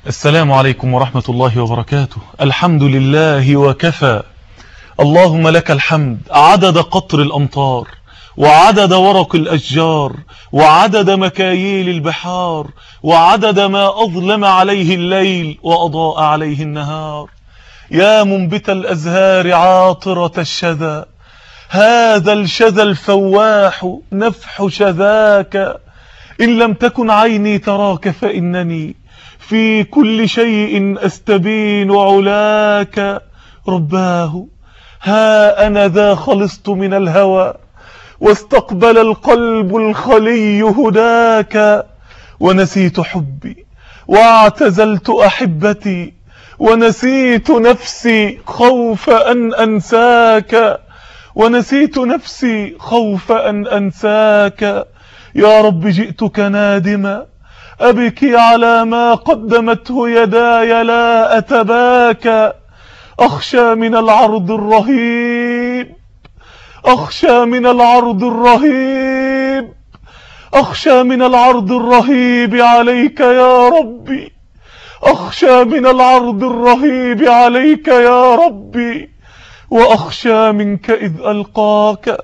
السلام عليكم ورحمة الله وبركاته الحمد لله وكفى اللهم لك الحمد عدد قطر الأمطار وعدد ورق الأشجار وعدد مكاييل البحار وعدد ما أظلم عليه الليل وأضاء عليه النهار يا منبت الأزهار عاطرة الشذا هذا الشذا الفواح نفح شذاك إن لم تكن عيني تراك فإنني في كل شيء أستبين علاك رباه ها أنا ذا خلصت من الهوى واستقبل القلب الخلي هداك ونسيت حبي واعتزلت أحبتي ونسيت نفسي خوف أن أنساك ونسيت نفسي خوف أن أنساك يا رب جئتك نادما أبكي على ما قدمته يداي لا أتباكى أخشى من العرض الرهيب أخشى من العرض الرهيب أخشى من العرض الرهيب عليك يا ربي أخشى من العرض الرهيب عليك يا ربي وأخشى منك إذ ألقاك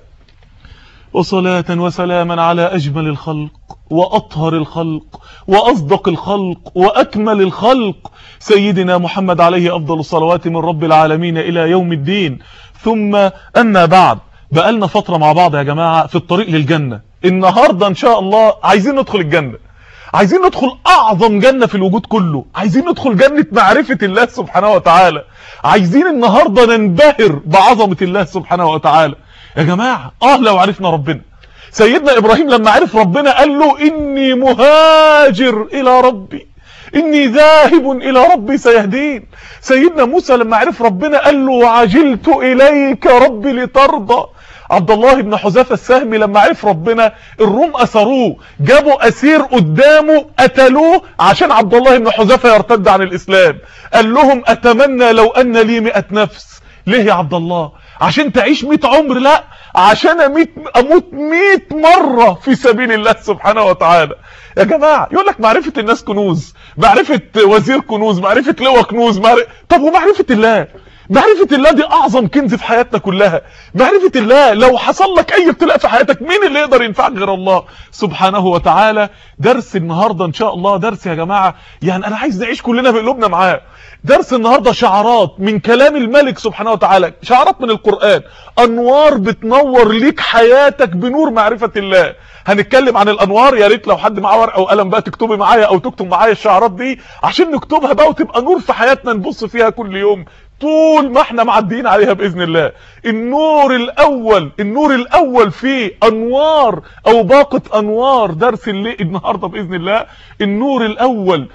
وصلاة وسلاما على أجمل الخلق وأطهر الخلق وأصدق الخلق وأكمل الخلق سيدنا محمد عليه أفضل الصلوات من رب العالمين إلى يوم الدين ثم أما بعد بقالنا فترة مع بعض يا جماعة في الطريق للجنة النهاردة إن شاء الله عايزين ندخل الجنة عايزين ندخل أعظم جنة في الوجود كله عايزين ندخل جنة معرفة الله سبحانه وتعالى عايزين النهاردة ننبهر بعظمة الله سبحانه وتعالى يا جماعة اه لو عرفنا ربنا سيدنا ابراهيم لما عرف ربنا قال له اني مهاجر الى ربي اني ذاهب الى ربي سيهدين سيدنا موسى لما عرف ربنا قال له وعجلت اليك ربي لترضى عبد الله بن حذافه السهمي لما عرف ربنا الروم اثروه جابوا اسير قدامه قتلوه عشان عبد الله بن حذافه يرتد عن الاسلام قال لهم اتمنى لو ان لي مئة نفس ليه يا عبد الله عشان تعيش 100 عمر لا عشان اموت اموت 100 مره في سبيل الله سبحانه وتعالى يا جماعه يقول لك معرفه الناس كنوز معرفه وزير كنوز معرفه لواء كنوز معرفة... طب ومعرفه الله معرفة الله دي اعظم كنز في حياتنا كلها معرفة الله لو حصل لك اي ابتلاء في حياتك مين اللي يقدر ينفعك غير الله سبحانه وتعالى درس النهاردة ان شاء الله درس يا جماعة يعني انا عايز نعيش كلنا بقلوبنا معاه درس النهاردة شعارات من كلام الملك سبحانه وتعالى شعارات من القرآن انوار بتنور ليك حياتك بنور معرفة الله هنتكلم عن الانوار يا ريت لو حد معاه ورقه وقلم بقى تكتبي معايا او تكتب معايا الشعارات دي عشان نكتبها بقى وتبقى نور في حياتنا نبص فيها كل يوم طول ما احنا معديين عليها باذن الله النور الاول النور الاول في انوار او باقه انوار درس الليل النهارده باذن الله النور الاول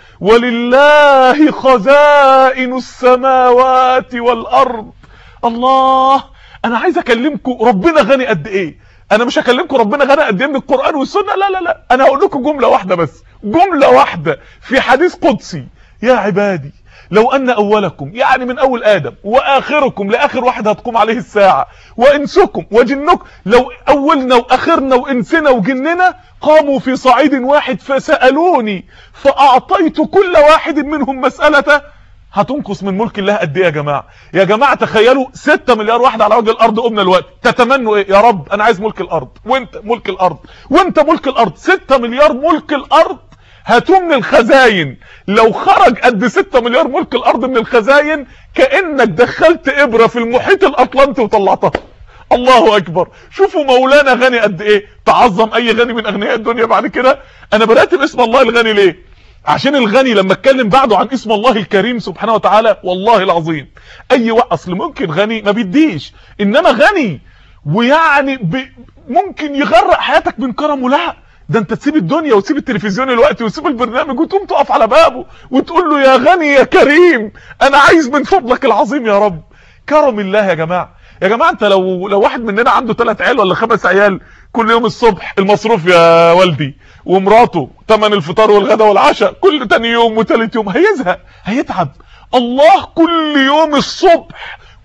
ولله خزائن السماوات والارض الله انا عايز اكلمكم ربنا غني قد ايه انا مش هكلمكم ربنا غني قد ايه من القران والسنه لا لا لا انا هقول لكم جمله واحده بس جمله واحده في حديث قدسي يا عبادي لو ان اولكم يعني من اول ادم واخركم لاخر واحد هتقوم عليه الساعه وانسكم وجنكم لو اولنا واخرنا وانسنا وجننا قاموا في صعيد واحد فسالوني فاعطيت كل واحد منهم مسالته هتنقص من ملك الله قد ايه يا جماعه يا جماعه تخيلوا 6 مليار واحد على وجه الارض قمنا الوقت تتمنوا ايه يا رب انا عايز ملك الارض وانت ملك الارض وانت ملك الارض 6 مليار ملك الارض هاتوه من الخزاين لو خرج قد 6 مليار ملك الارض من الخزاين كانك دخلت ابره في المحيط الاطلنطي وطلعتها الله اكبر شوفوا مولانا غني قد ايه تعظم اي غني من اغنياء الدنيا بعد كده انا بدات باسم الله الغني ليه عشان الغني لما اتكلم بعده عن اسم الله الكريم سبحانه وتعالى والله العظيم اي وقت اصل ممكن غني ما بيديش انما غني ويعني ب... ممكن يغرق حياتك من كرمه لا ده انت تسيب الدنيا وتسيب التلفزيون الوقت وتسيب البرنامج وتقوم تقف على بابه وتقول له يا غني يا كريم انا عايز من فضلك العظيم يا رب كرم الله يا جماعه يا جماعه انت لو لو واحد مننا عنده ثلاث عيال ولا خمس عيال كل يوم الصبح المصروف يا والدي ومراته ثمن الفطار والغداء والعشاء كل تاني يوم وثالث يوم هيزهق هيتعب الله كل يوم الصبح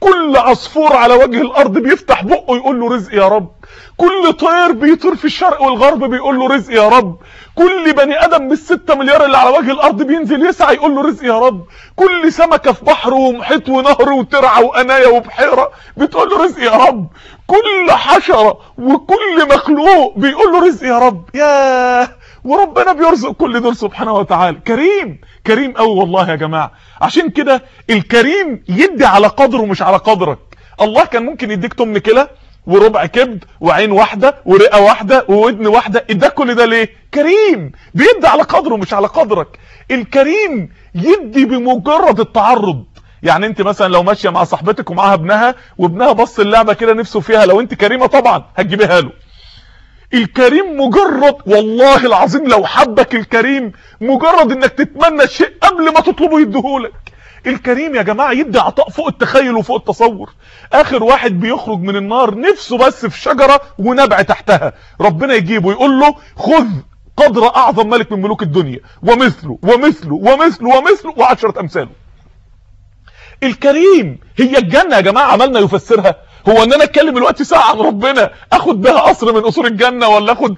كل عصفور على وجه الارض بيفتح بقه يقول له رزق يا رب كل طير بيطير في الشرق والغرب بيقول له رزق يا رب كل بني ادم من الستة مليار اللي على وجه الارض بينزل يسعى يقول له رزق يا رب كل سمكة في بحر ومحيط ونهر وترعة وقناية وبحيرة بتقول له رزق يا رب كل حشرة وكل مخلوق بيقول له رزق يا رب ياه وربنا بيرزق كل دول سبحانه وتعالى كريم كريم قوي والله يا جماعة عشان كده الكريم يدي على قدره مش على قدرك الله كان ممكن يديك تمن كده وربع كبد وعين واحدة ورئة واحدة وودن واحدة اداك كل ده ليه كريم بيدي على قدره مش على قدرك الكريم يدي بمجرد التعرض يعني انت مثلا لو ماشيه مع صاحبتك ومعاها ابنها وابنها بص اللعبه كده نفسه فيها لو انت كريمه طبعا هتجيبيها له الكريم مجرد والله العظيم لو حبك الكريم مجرد انك تتمنى الشيء قبل ما تطلبه يديهولك الكريم يا جماعة يدي عطاء فوق التخيل وفوق التصور اخر واحد بيخرج من النار نفسه بس في شجرة ونبع تحتها ربنا يجيبه يقول له خذ قدر اعظم ملك من ملوك الدنيا ومثله ومثله ومثله ومثله وعشرة امثاله الكريم هي الجنة يا جماعة عملنا يفسرها هو ان انا اتكلم دلوقتي ساعة عن ربنا اخد بها قصر من قصور الجنة ولا اخد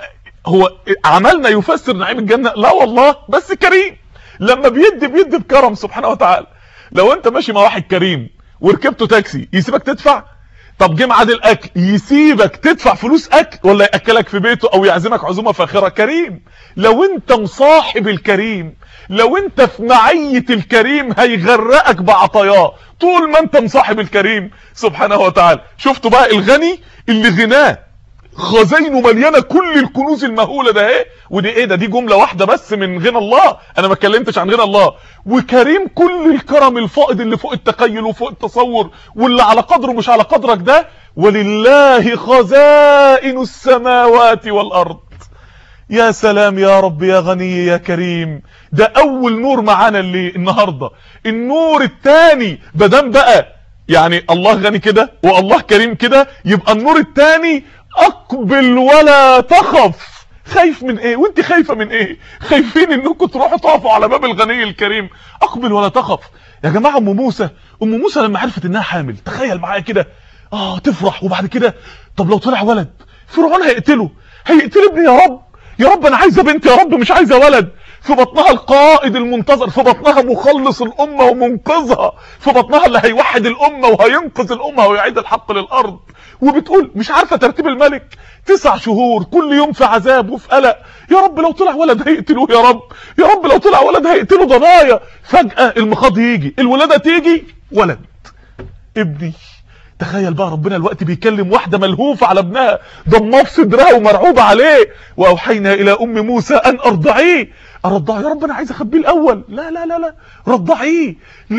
هو عملنا يفسر نعيم الجنة لا والله بس كريم لما بيدي بيدي بكرم سبحانه وتعالى لو انت ماشي مع واحد كريم وركبته تاكسي يسيبك تدفع طب جه ميعاد الاكل يسيبك تدفع فلوس اكل ولا ياكلك في بيته او يعزمك عزومه فاخره كريم لو انت مصاحب الكريم لو انت في معيه الكريم هيغرقك بعطاياه طول ما انت مصاحب الكريم سبحانه وتعالى شفتوا بقى الغني اللي غناه خزينه مليانه كل الكنوز المهوله ده ايه ودي ايه ده دي جمله واحده بس من غنى الله انا ما اتكلمتش عن غنى الله وكريم كل الكرم الفائض اللي فوق التخيل وفوق التصور واللي على قدره مش على قدرك ده ولله خزائن السماوات والارض يا سلام يا رب يا غني يا كريم ده اول نور معانا اللي النهارده النور الثاني بدام بقى يعني الله غني كده والله كريم كده يبقى النور الثاني اقبل ولا تخف خايف من ايه وانت خايفه من ايه خايفين انكم تروحوا تقفوا على باب الغني الكريم اقبل ولا تخف يا جماعه ام موسى ام موسى لما عرفت انها حامل تخيل معايا كده اه تفرح وبعد كده طب لو طلع ولد فرعون هيقتله هيقتل ابني يا رب يا رب انا عايزه بنت يا رب مش عايزه ولد في بطنها القائد المنتظر في بطنها مخلص الامه ومنقذها في بطنها اللي هيوحد الامه وهينقذ الامه ويعيد الحق للارض وبتقول مش عارفه ترتيب الملك تسع شهور كل يوم في عذاب وفي قلق يا رب لو طلع ولد هيقتلوه يا رب يا رب لو طلع ولد هيقتلوا ضنايا فجاه المخاض يجي الولاده تيجي ولد ابني تخيل بقى ربنا الوقت بيكلم واحدة ملهوفة على ابنها ضماه في صدرها ومرعوبة عليه واوحينا الى ام موسى ان ارضعيه ارضعه يا رب انا عايز اخبيه الاول لا لا لا لا رضعيه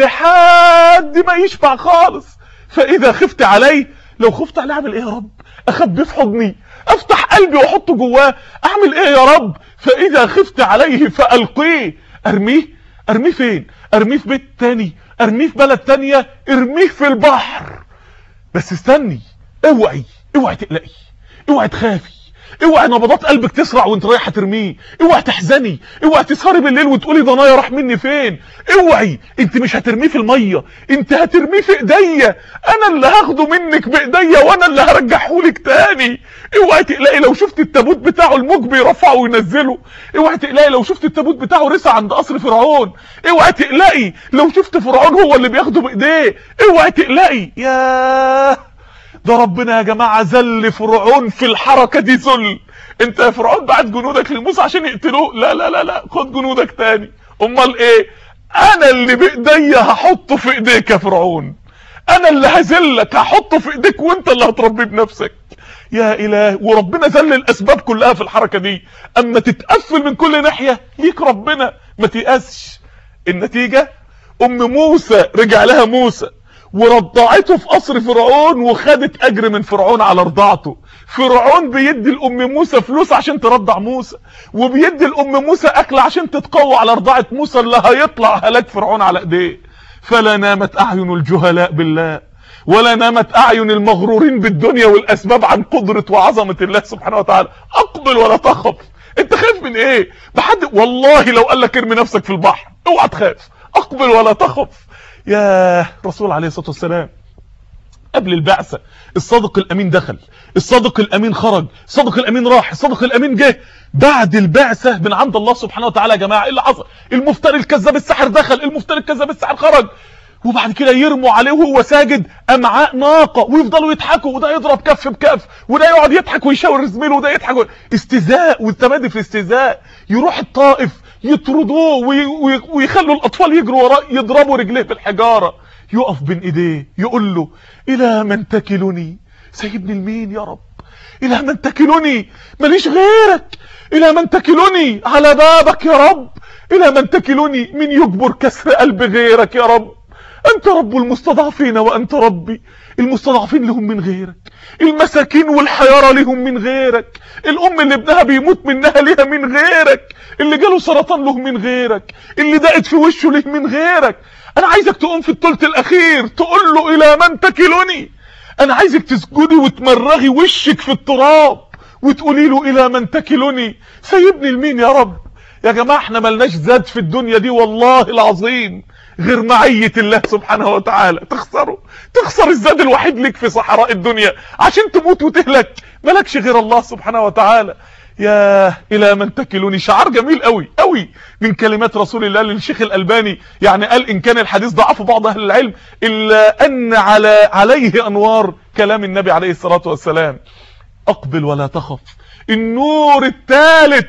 لحد ما يشبع خالص فاذا خفت عليه لو خفت عليه اعمل ايه يا رب اخبيه في حضني افتح قلبي واحطه جواه اعمل ايه يا رب فاذا خفت عليه فالقيه ارميه ارميه فين ارميه في بيت تاني ارميه في بلد تانية ارميه في البحر بس استني اوعي اوعي تقلقي اوعي تخافي اوعي نبضات قلبك تسرع وانت رايحه ترميه اوعي تحزني اوعي تسهري بالليل وتقولي ضنايا راح مني فين اوعي انت مش هترميه في الميه انت هترميه في ايديا انا اللي هاخده منك بايديا وانا اللي هرجعه لك تاني اوعي تقلقي لو شفت التابوت بتاعه الموج بيرفعه وينزله اوعي تقلقي لو شفت التابوت بتاعه رسى عند قصر فرعون اوعي تقلقي لو شفت فرعون هو اللي بياخده بايديه اوعي تقلقي ياه ده ربنا يا جماعة ذل فرعون في الحركة دي ذل انت يا فرعون بعت جنودك لموسى عشان يقتلوه لا لا لا لا خد جنودك تاني امال ايه انا اللي بايديا هحطه في ايديك يا فرعون انا اللي هذلك هحطه في ايديك وانت اللي هتربيه بنفسك يا اله وربنا ذل الاسباب كلها في الحركة دي اما تتقفل من كل ناحية ليك ربنا ما تيأسش النتيجة ام موسى رجع لها موسى ورضعته في قصر فرعون وخدت اجر من فرعون على رضاعته فرعون بيدي الام موسى فلوس عشان ترضع موسى وبيدي الام موسى اكل عشان تتقوى على رضاعه موسى اللي هيطلع هلاك فرعون على ايديه فلا نامت اعين الجهلاء بالله ولا نامت اعين المغرورين بالدنيا والاسباب عن قدره وعظمه الله سبحانه وتعالى اقبل ولا تخف انت خايف من ايه بحد والله لو قال لك ارمي نفسك في البحر اوعى تخاف اقبل ولا تخف يا رسول عليه الصلاه والسلام قبل البعثة الصادق الامين دخل الصادق الامين خرج الصادق الامين راح الصادق الامين جه بعد البعثة من عند الله سبحانه وتعالى يا جماعة ايه اللي حصل المفتري الكذاب الساحر دخل المفتري الكذاب الساحر خرج وبعد كده يرموا عليه وهو ساجد امعاء ناقه ويفضلوا يضحكوا وده يضرب كف بكف وده يقعد يضحك ويشاور زميله وده يضحك استهزاء والتمادي في الاستهزاء يروح الطائف يطردوه وي وي ويخلوا الاطفال يجروا وراه يضربوا رجليه بالحجاره يقف بين ايديه يقول له الى من تكلني سيبني لمين يا رب الى من تكلني ماليش غيرك الى من تكلني على بابك يا رب الى من تكلني من يجبر كسر قلب غيرك يا رب انت رب المستضعفين وانت ربي المستضعفين لهم من غيرك المساكين والحيارى لهم من غيرك الام اللي ابنها بيموت منها ليها من غيرك اللي جاله سرطان له من غيرك اللي دقت في وشه ليه من غيرك انا عايزك تقوم في الثلث الاخير تقول له الى من تكلني انا عايزك تسجدي وتمرغي وشك في التراب وتقولي له الى من تكلني سيبني لمين يا رب يا جماعه احنا ملناش زاد في الدنيا دي والله العظيم غير معية الله سبحانه وتعالى تخسره تخسر الزاد الوحيد لك في صحراء الدنيا عشان تموت وتهلك ملكش غير الله سبحانه وتعالى يا الى من تكلوني شعار جميل قوي قوي من كلمات رسول الله للشيخ الالباني يعني قال ان كان الحديث ضعف بعض اهل العلم الا ان على عليه انوار كلام النبي عليه الصلاه والسلام اقبل ولا تخف النور الثالث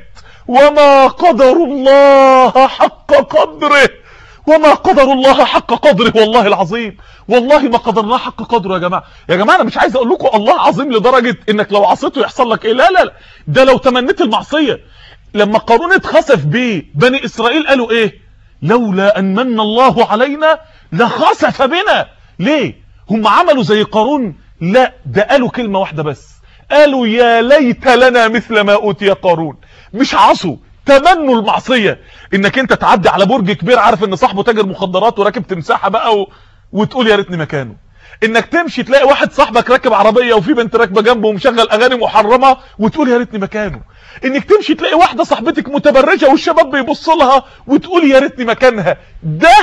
وما قدر الله حق قدره وما قدر الله حق قدره والله العظيم والله ما قدرناه حق قدره يا جماعه يا جماعه انا مش عايز اقول لكم الله عظيم لدرجه انك لو عصيته يحصل لك ايه لا لا لا ده لو تمنيت المعصيه لما قارون اتخسف بيه بني اسرائيل قالوا ايه لولا ان من الله علينا لخسف بنا ليه هم عملوا زي قارون لا ده قالوا كلمه واحده بس قالوا يا ليت لنا مثل ما اوتي قارون مش عصوا تمنوا المعصية انك انت تعدي على برج كبير عارف ان صاحبه تاجر مخدرات وراكب تمساحة بقى و... وتقول يا ريتني مكانه انك تمشي تلاقي واحد صاحبك راكب عربية وفي بنت راكبة جنبه ومشغل اغاني محرمة وتقول يا ريتني مكانه انك تمشي تلاقي واحدة صاحبتك متبرجة والشباب بيبص لها وتقول يا ريتني مكانها ده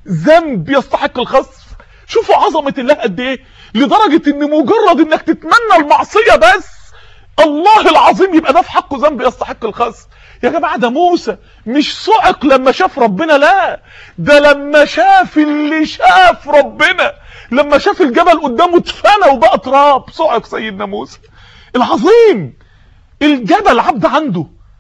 ذنب يستحق الخسف شوفوا عظمة الله قد ايه لدرجة ان مجرد انك تتمنى المعصية بس الله العظيم يبقى ده في حقه ذنب يستحق الخسف يا جماعة ده موسى مش صعق لما شاف ربنا لا ده لما شاف اللي شاف ربنا لما شاف الجبل قدامه اتفنى وبقى تراب صعق سيدنا موسى العظيم الجبل عبد عنده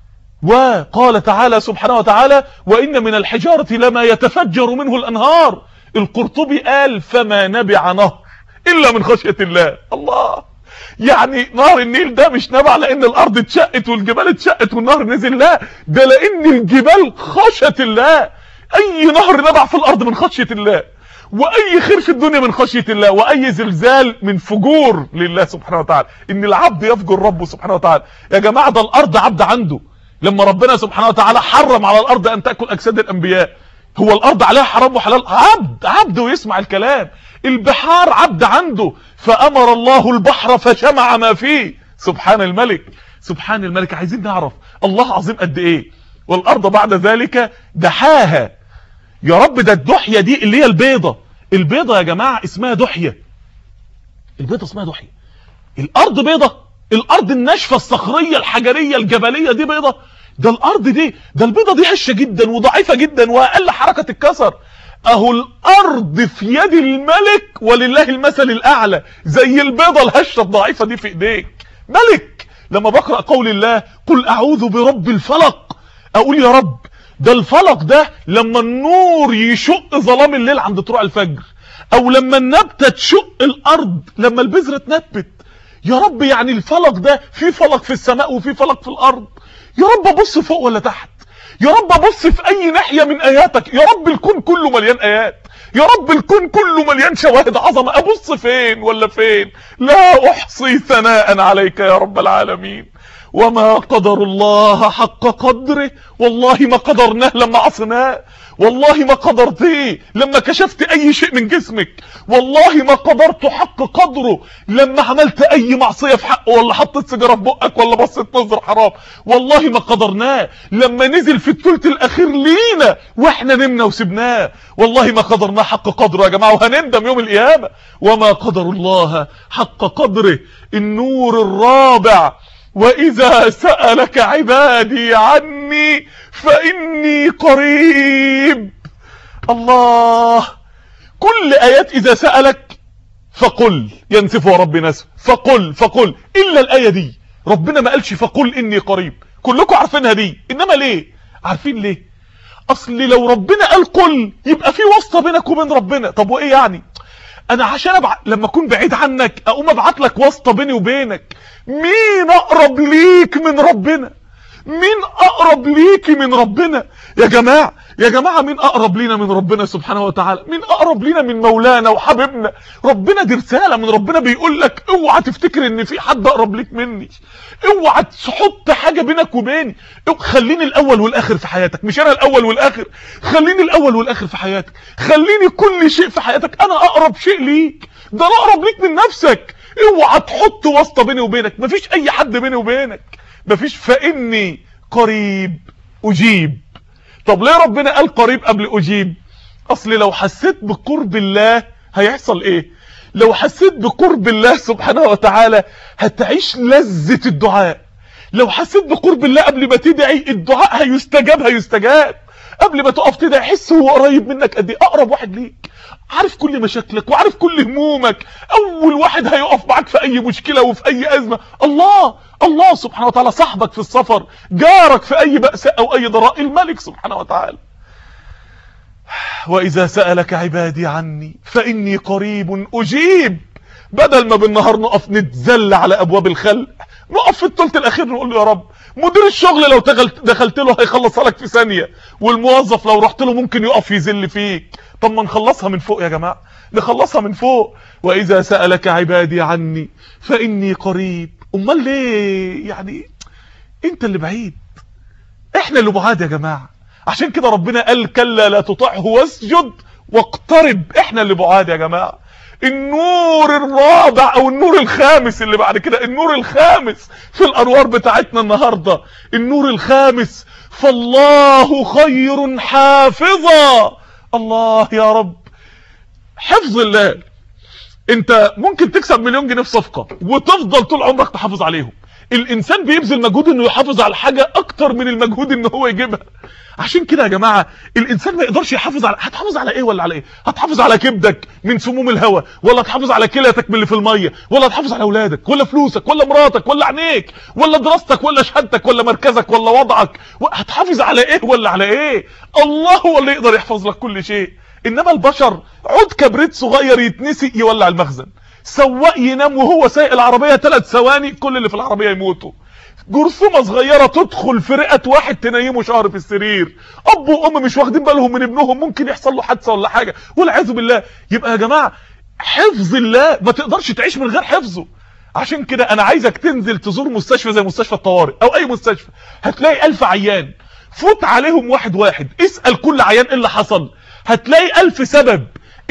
وقال تعالى سبحانه وتعالى وإن من الحجارة لما يتفجر منه الأنهار القرطبي قال فما نبع نهر إلا من خشية الله الله يعني نهر النيل ده مش نبع لان الارض اتشقت والجبال اتشقت والنهر نزل لا ده لان الجبال خشت الله اي نهر نبع في الارض من خشيه الله واي خير في الدنيا من خشيه الله واي زلزال من فجور لله سبحانه وتعالى ان العبد يفجر ربه سبحانه وتعالى يا جماعه ده الارض عبد عنده لما ربنا سبحانه وتعالى حرم على الارض ان تاكل اجساد الانبياء هو الارض عليها حرام وحلال عبد عبد ويسمع الكلام البحار عبد عنده فامر الله البحر فجمع ما فيه سبحان الملك سبحان الملك عايزين نعرف الله عظيم قد ايه والارض بعد ذلك دحاها يا رب ده الدحيه دي اللي هي البيضه البيضه يا جماعه اسمها دحيه البيضه اسمها دحيه الارض بيضه الارض الناشفه الصخريه الحجريه الجبليه دي بيضه ده الارض دي ده البيضه دي هشه جدا وضعيفه جدا واقل حركه تتكسر اهو الارض في يد الملك ولله المثل الاعلى زي البيضه الهشه الضعيفه دي في ايديك ملك لما بقرا قول الله قل اعوذ برب الفلق اقول يا رب ده الفلق ده لما النور يشق ظلام الليل عند طلوع الفجر او لما النبته تشق الارض لما البذره تنبت يا رب يعني الفلق ده في فلق في السماء وفي فلق في الارض يا رب ابص فوق ولا تحت يا رب ابص في اي ناحيه من اياتك يا رب الكون كله مليان ايات يا رب الكون كله مليان شواهد عظمه ابص فين ولا فين لا احصي ثناء عليك يا رب العالمين وما قدر الله حق قدره والله ما قدرناه لما عصيناه والله ما قدرتيه لما كشفت اي شيء من جسمك والله ما قدرت حق قدره لما عملت اي معصية في حقه ولا حطيت سيجاره في بقك ولا بصيت نظر حرام والله ما قدرناه لما نزل في الثلث الاخير لينا واحنا نمنا وسبناه والله ما قدرناه حق قدره يا جماعه وهنندم يوم القيامه وما قدر الله حق قدره النور الرابع واذا سألك عبادي عني فاني قريب الله كل ايات اذا سألك فقل ينسفها ربي نسف فقل فقل الا الايه دي ربنا ما قالش فقل اني قريب كلكم عارفينها دي انما ليه عارفين ليه اصل لو ربنا قال قل يبقى في واسطه بينك وبين ربنا طب وايه يعني انا عشان أبع... لما اكون بعيد عنك اقوم ابعت لك واسطه بيني وبينك مين اقرب ليك من ربنا مين اقرب ليكي من ربنا يا جماعه يا جماعه مين اقرب لينا من ربنا سبحانه وتعالى مين اقرب لينا من مولانا وحبيبنا ربنا دي رساله من ربنا بيقول لك اوعى تفتكر ان في حد اقرب ليك مني اوعى تحط حاجه بينك وبيني خليني الاول والاخر في حياتك مش انا الاول والاخر خليني الاول والاخر في حياتك خليني كل شيء في حياتك انا اقرب شيء ليك ده انا اقرب ليك من نفسك اوعى تحط واسطه بيني وبينك مفيش اي حد بيني وبينك مفيش فاني قريب اجيب طب ليه ربنا قال قريب قبل اجيب اصل لو حسيت بقرب الله هيحصل ايه لو حسيت بقرب الله سبحانه وتعالى هتعيش لذة الدعاء لو حسيت بقرب الله قبل ما تدعي الدعاء هيستجاب هيستجاب قبل ما تقف تدعي حس هو قريب منك قد ايه اقرب واحد ليك عارف كل مشاكلك وعارف كل همومك اول واحد هيقف معاك في اي مشكله وفي اي ازمه الله الله سبحانه وتعالى صاحبك في السفر جارك في اي بأس او اي ضراء الملك سبحانه وتعالى واذا سألك عبادي عني فاني قريب اجيب بدل ما بالنهار نقف نتزل على ابواب الخلق نقف في الثلث الاخير نقول له يا رب مدير الشغل لو دخلت له هيخلصها لك في ثانيه والموظف لو رحت له ممكن يقف يذل فيك طب ما نخلصها من فوق يا جماعه نخلصها من فوق واذا سالك عبادي عني فاني قريب امال ليه يعني انت اللي بعيد احنا اللي بعاد يا جماعه عشان كده ربنا قال كلا لا تطعه واسجد واقترب احنا اللي بعاد يا جماعه النور الرابع او النور الخامس اللي بعد كده النور الخامس في الانوار بتاعتنا النهارده النور الخامس فالله خير حافظا الله يا رب حفظ الله انت ممكن تكسب مليون جنيه في صفقه وتفضل طول عمرك تحافظ عليهم الانسان بيبذل مجهود انه يحافظ على حاجه اكتر من المجهود ان هو يجيبها عشان كده يا جماعه الانسان ما يقدرش يحافظ على هتحافظ على ايه ولا على ايه هتحافظ على كبدك من سموم الهواء ولا تحافظ على كليتك من اللي في الميه ولا تحافظ على اولادك ولا فلوسك ولا مراتك ولا عينيك ولا دراستك ولا شهادتك ولا مركزك ولا وضعك هتحافظ على ايه ولا على ايه الله هو اللي يقدر يحفظ لك كل شيء انما البشر عود كبريت صغير يتنسي يولع المخزن سواق ينام وهو سايق العربيه ثلاث ثواني كل اللي في العربيه يموتوا جرثومه صغيره تدخل في رئه واحد تنيمه شهر في السرير اب وام مش واخدين بالهم من ابنهم ممكن يحصل له حادثه ولا حاجه والعياذ بالله يبقى يا جماعه حفظ الله ما تقدرش تعيش من غير حفظه عشان كده انا عايزك تنزل تزور مستشفى زي مستشفى الطوارئ او اي مستشفى هتلاقي ألف عيان فوت عليهم واحد واحد اسأل كل عيان ايه اللي حصل هتلاقي ألف سبب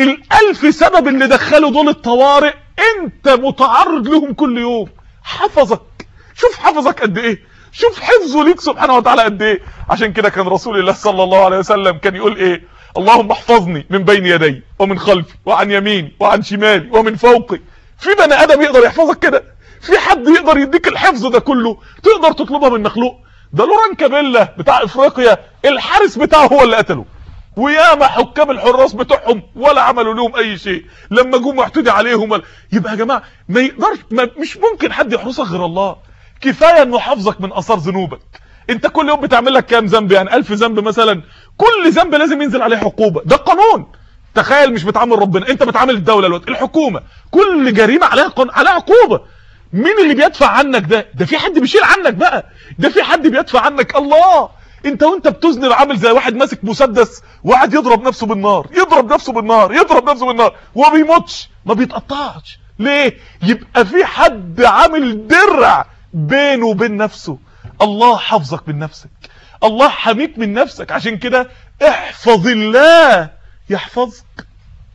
الألف سبب اللي دخلوا دول الطوارئ انت متعرض لهم كل يوم حفظك شوف حفظك قد ايه شوف حفظه ليك سبحانه وتعالى قد ايه عشان كده كان رسول الله صلى الله عليه وسلم كان يقول ايه اللهم احفظني من بين يدي ومن خلفي وعن يميني وعن شمالي ومن فوقي في بني ادم يقدر يحفظك كده في حد يقدر يديك الحفظ ده كله تقدر تطلبها من مخلوق ده لوران كابيلا بتاع افريقيا الحارس بتاعه هو اللي قتله وياما حكام الحراس بتوعهم ولا عملوا لهم اي شيء لما جم اعتدي عليهم يبقى يا جماعه ما يقدرش ما مش ممكن حد يحرسك غير الله كفايه انه حافظك من اثار ذنوبك انت كل يوم بتعمل لك كام ذنب يعني ألف ذنب مثلا كل ذنب لازم ينزل عليه عقوبه ده القانون تخيل مش بتعامل ربنا انت بتعامل الدوله الوقت الحكومه كل جريمه عليها قن... عليها عقوبه مين اللي بيدفع عنك ده ده في حد بيشيل عنك بقى ده في حد بيدفع عنك الله انت وانت بتذنب عامل زي واحد ماسك مسدس وقاعد يضرب نفسه بالنار يضرب نفسه بالنار يضرب نفسه بالنار وما بيموتش ما بيتقطعش ليه يبقى في حد عامل درع بينه وبين نفسه الله حفظك من نفسك الله حميك من نفسك عشان كده احفظ الله يحفظك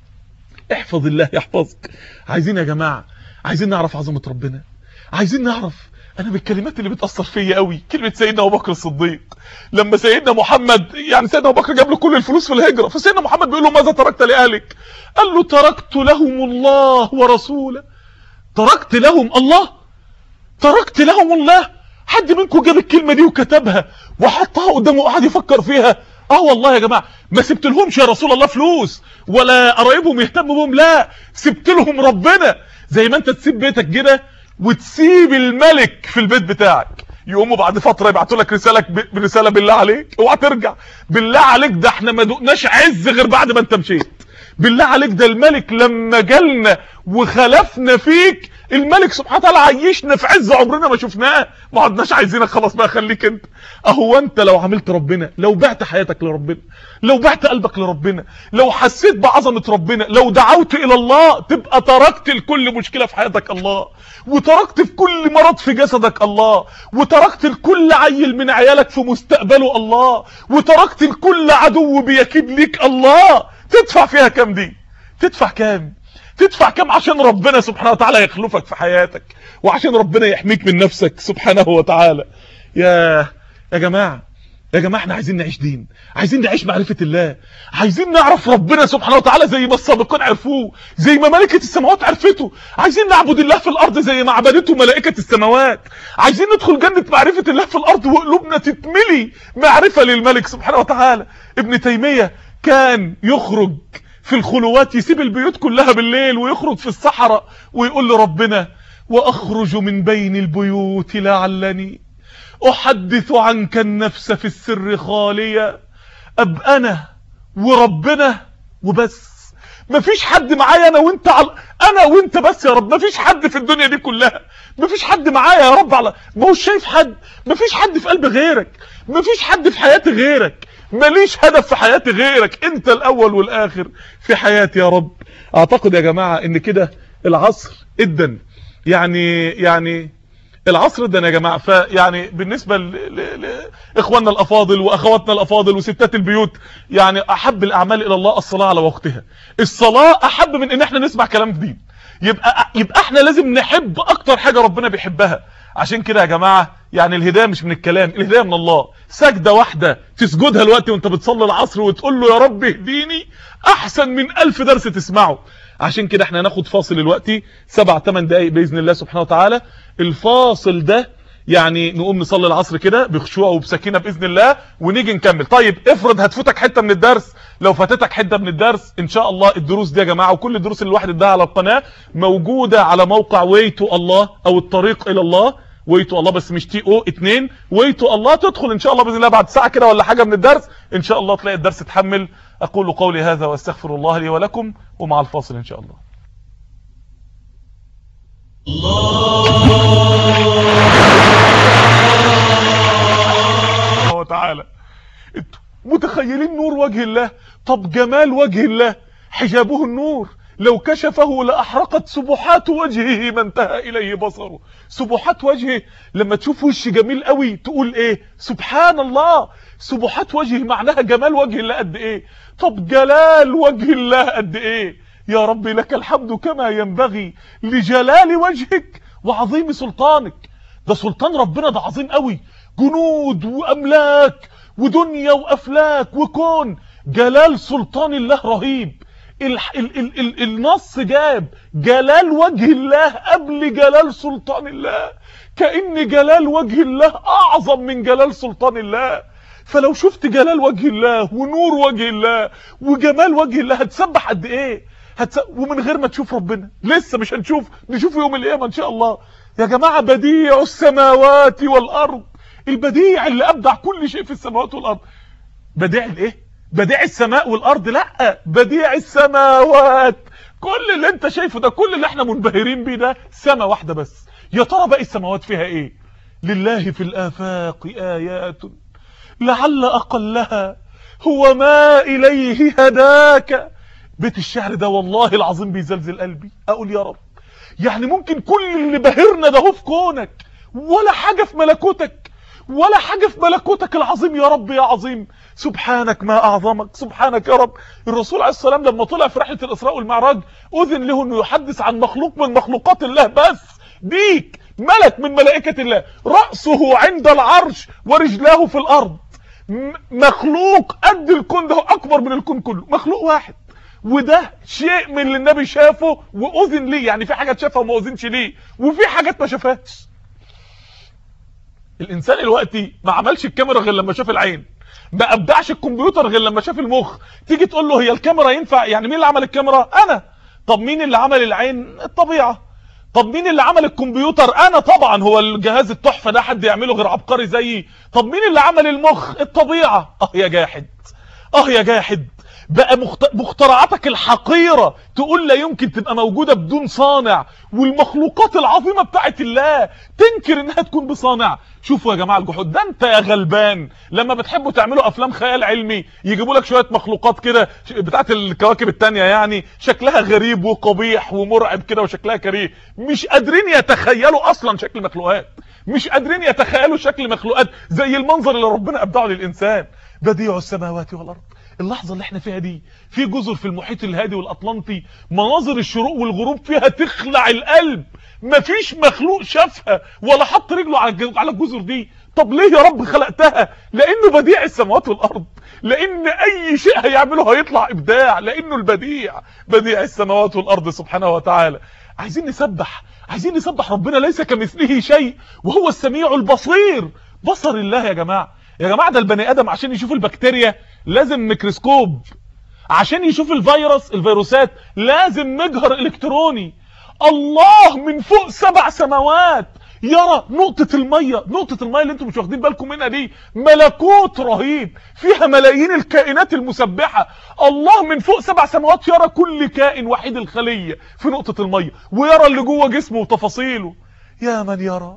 احفظ الله يحفظك عايزين يا جماعة عايزين نعرف عظمة ربنا عايزين نعرف انا بالكلمات اللي بتأثر فيا قوي كلمة سيدنا ابو بكر الصديق لما سيدنا محمد يعني سيدنا ابو بكر جاب له كل الفلوس في الهجرة فسيدنا محمد بيقول له ماذا تركت لأهلك قال له تركت لهم الله ورسوله تركت لهم الله تركت لهم الله حد منكم جاب الكلمة دي وكتبها وحطها قدامه وقعد يفكر فيها اه والله يا جماعة ما سبت لهمش يا رسول الله فلوس ولا قرايبهم يهتموا بهم لا سبت لهم ربنا زي ما انت تسيب بيتك كده وتسيب الملك في البيت بتاعك يقوموا بعد فترة يبعتوا لك رسالة برسالة بالله عليك اوعى ترجع بالله عليك ده احنا ما دقناش عز غير بعد ما انت مشيت بالله عليك ده الملك لما جالنا وخلفنا فيك الملك سبحانه وتعالى عيشنا في عز عمرنا ما شفناه ما عدناش عايزينك خلاص بقى خليك انت اهو انت لو عملت ربنا لو بعت حياتك لربنا لو بعت قلبك لربنا لو حسيت بعظمة ربنا لو دعوت الى الله تبقى تركت لكل مشكلة في حياتك الله وتركت في كل مرض في جسدك الله وتركت لكل عيل من عيالك في مستقبله الله وتركت لكل عدو بيكيد ليك الله تدفع فيها كام دي تدفع كام تدفع كام عشان ربنا سبحانه وتعالى يخلفك في حياتك وعشان ربنا يحميك من نفسك سبحانه وتعالى يا يا جماعه يا جماعه احنا عايزين نعيش دين عايزين نعيش معرفه الله عايزين نعرف ربنا سبحانه وتعالى زي ما السابقين عرفوه زي ما ملائكه السماوات عرفته عايزين نعبد الله في الارض زي ما عبدته ملائكه السماوات عايزين ندخل جنه معرفه الله في الارض وقلوبنا تتملي معرفه للملك سبحانه وتعالى ابن تيميه كان يخرج في الخلوات يسيب البيوت كلها بالليل ويخرج في الصحراء ويقول لربنا واخرج من بين البيوت لعلني احدث عنك النفس في السر خالية اب انا وربنا وبس مفيش حد معايا انا وانت على انا وانت بس يا رب مفيش حد في الدنيا دي كلها مفيش حد معايا يا رب على ما هو شايف حد مفيش حد في قلب غيرك مفيش حد في حياتي غيرك ماليش هدف في حياتي غيرك انت الاول والاخر في حياتي يا رب اعتقد يا جماعة ان كده العصر ادن يعني يعني العصر ادن يا جماعة فيعني بالنسبة لاخواننا الافاضل واخواتنا الافاضل وستات البيوت يعني احب الاعمال الى الله الصلاة على وقتها الصلاة احب من ان احنا نسمع كلام جديد يبقى يبقى احنا لازم نحب اكتر حاجة ربنا بيحبها عشان كده يا جماعة يعني الهداية مش من الكلام الهداية من الله سجدة واحدة تسجدها الوقت وانت بتصلي العصر وتقول له يا رب اهديني احسن من الف درس تسمعه عشان كده احنا هناخد فاصل الوقت سبع تمن دقايق باذن الله سبحانه وتعالى الفاصل ده يعني نقوم نصلي العصر كده بخشوع وبسكينه باذن الله ونيجي نكمل طيب افرض هتفوتك حته من الدرس لو فاتتك حته من الدرس ان شاء الله الدروس دي يا جماعه وكل الدروس اللي الواحد اداها على القناه موجوده على موقع ويتو الله او الطريق الى الله ويتو الله بس مش تي او اتنين ويتو الله تدخل ان شاء الله باذن الله بعد ساعه كده ولا حاجه من الدرس ان شاء الله تلاقي الدرس اتحمل اقول قولي هذا واستغفر الله لي ولكم ومع الفاصل ان شاء الله الله وتعالى انتوا متخيلين نور وجه الله طب جمال وجه الله حجابه النور لو كشفه لأحرقت سبحات وجهه ما انتهى إليه بصره سبحات وجهه لما تشوف وش جميل قوي تقول ايه سبحان الله سبحات وجهه معناها جمال وجه الله قد ايه طب جلال وجه الله قد ايه يا رب لك الحمد كما ينبغي لجلال وجهك وعظيم سلطانك ده سلطان ربنا ده عظيم قوي جنود واملاك ودنيا وافلاك وكون جلال سلطان الله رهيب ال ال ال ال النص جاب جلال وجه الله قبل جلال سلطان الله كأن جلال وجه الله أعظم من جلال سلطان الله فلو شفت جلال وجه الله ونور وجه الله وجمال وجه الله هتسبح قد ايه هتس... ومن غير ما تشوف ربنا لسه مش هنشوف نشوف يوم القيامه ان شاء الله يا جماعه بديع السماوات والارض البديع اللي ابدع كل شيء في السماوات والارض بديع الايه بديع السماء والارض لا بديع السماوات كل اللي انت شايفه ده كل اللي احنا منبهرين بيه ده سما واحده بس يا ترى باقي السماوات فيها ايه لله في الافاق ايات لعل اقلها هو ما اليه هداك بيت الشعر ده والله العظيم بيزلزل قلبي اقول يا رب يعني ممكن كل اللي بهرنا ده هو في كونك ولا حاجة في ملكوتك ولا حاجة في ملكوتك العظيم يا رب يا عظيم سبحانك ما أعظمك سبحانك يا رب الرسول عليه السلام لما طلع في رحلة الإسراء والمعراج أذن له أنه يحدث عن مخلوق من مخلوقات الله بس ديك ملك من ملائكة الله رأسه عند العرش ورجلاه في الأرض مخلوق قد الكون ده أكبر من الكون كله مخلوق واحد وده شيء من اللي النبي شافه واذن ليه يعني في حاجات شافها وما اذنش ليه وفي حاجات ما شافهاش الانسان دلوقتي ما عملش الكاميرا غير لما شاف العين ما ابدعش الكمبيوتر غير لما شاف المخ تيجي تقول له هي الكاميرا ينفع يعني مين اللي عمل الكاميرا انا طب مين اللي عمل العين الطبيعه طب مين اللي عمل الكمبيوتر انا طبعا هو الجهاز التحفه ده حد يعمله غير عبقري زيي طب مين اللي عمل المخ الطبيعه اه يا جاحد اه يا جاحد بقى مخترعاتك الحقيرة تقول لا يمكن تبقى موجودة بدون صانع والمخلوقات العظيمة بتاعت الله تنكر انها تكون بصانع شوفوا يا جماعة الجحود ده انت يا غلبان لما بتحبوا تعملوا افلام خيال علمي يجيبوا لك شوية مخلوقات كده بتاعت الكواكب التانية يعني شكلها غريب وقبيح ومرعب كده وشكلها كريه مش قادرين يتخيلوا اصلا شكل مخلوقات مش قادرين يتخيلوا شكل مخلوقات زي المنظر اللي ربنا ابدعه للانسان بديع السماوات والارض اللحظة اللي احنا فيها دي في جزر في المحيط الهادي والاطلنطي مناظر الشروق والغروب فيها تخلع القلب مفيش مخلوق شافها ولا حط رجله على الجزر دي طب ليه يا رب خلقتها لانه بديع السماوات والارض لان اي شيء هيعمله هيطلع ابداع لانه البديع بديع السماوات والارض سبحانه وتعالى عايزين نسبح عايزين نسبح ربنا ليس كمثله شيء وهو السميع البصير بصر الله يا جماعه يا جماعه ده البني ادم عشان يشوف البكتيريا لازم ميكروسكوب عشان يشوف الفيروس الفيروسات لازم مجهر الكتروني الله من فوق سبع سماوات يرى نقطة المية نقطة المية اللي انتم مش واخدين بالكم منها دي ملكوت رهيب فيها ملايين الكائنات المسبحة الله من فوق سبع سماوات يرى كل كائن وحيد الخلية في نقطة المية ويرى اللي جوه جسمه وتفاصيله يا من يرى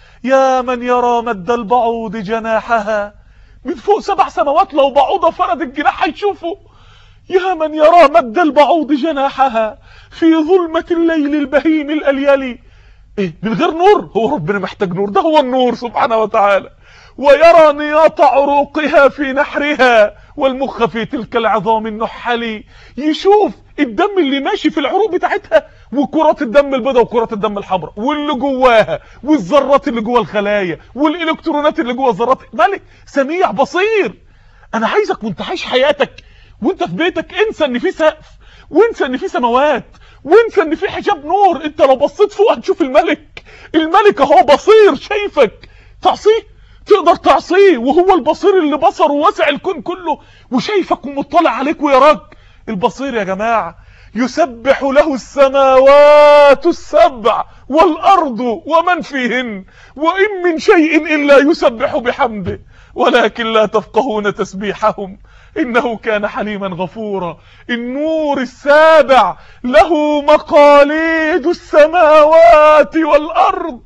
يا من يرى مد البعوض جناحها من فوق سبع سماوات لو بعوضة فرد الجناح هيشوفه يا من يرى مد البعوض جناحها في ظلمة الليل البهيم الأليلي إيه من غير نور هو ربنا محتاج نور ده هو النور سبحانه وتعالى ويرى نياط عروقها في نحرها والمخ في تلك العظام النحلي يشوف الدم اللي ماشي في العروق بتاعتها وكرات الدم البيضاء وكرات الدم الحمراء واللي جواها والذرات اللي جوه الخلايا والالكترونات اللي جوه الذرات ملك سميع بصير انا عايزك وانت عايش حياتك وانت في بيتك انسى ان في سقف وانسى ان في سماوات وانسى ان في حجاب نور انت لو بصيت فوق هتشوف الملك الملك اهو بصير شايفك تعصيه تقدر تعصيه وهو البصير اللي بصره واسع الكون كله وشايفك ومطلع عليك ويراك البصير يا جماعة يسبح له السماوات السبع والأرض ومن فيهن وإن من شيء إلا يسبح بحمده ولكن لا تفقهون تسبيحهم إنه كان حليما غفورا النور السابع له مقاليد السماوات والأرض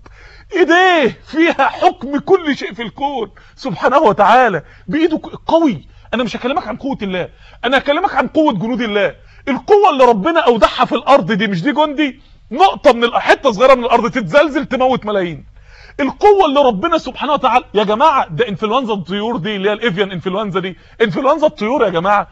ايديه فيها حكم كل شيء في الكون سبحانه وتعالى بايده قوي انا مش هكلمك عن قوه الله انا هكلمك عن قوه جنود الله القوه اللي ربنا اودعها في الارض دي مش دي جندي نقطه من حته صغيره من الارض تتزلزل تموت ملايين القوه اللي ربنا سبحانه وتعالى يا جماعه ده انفلونزا الطيور دي اللي هي الافيان انفلونزا دي انفلونزا الطيور يا جماعه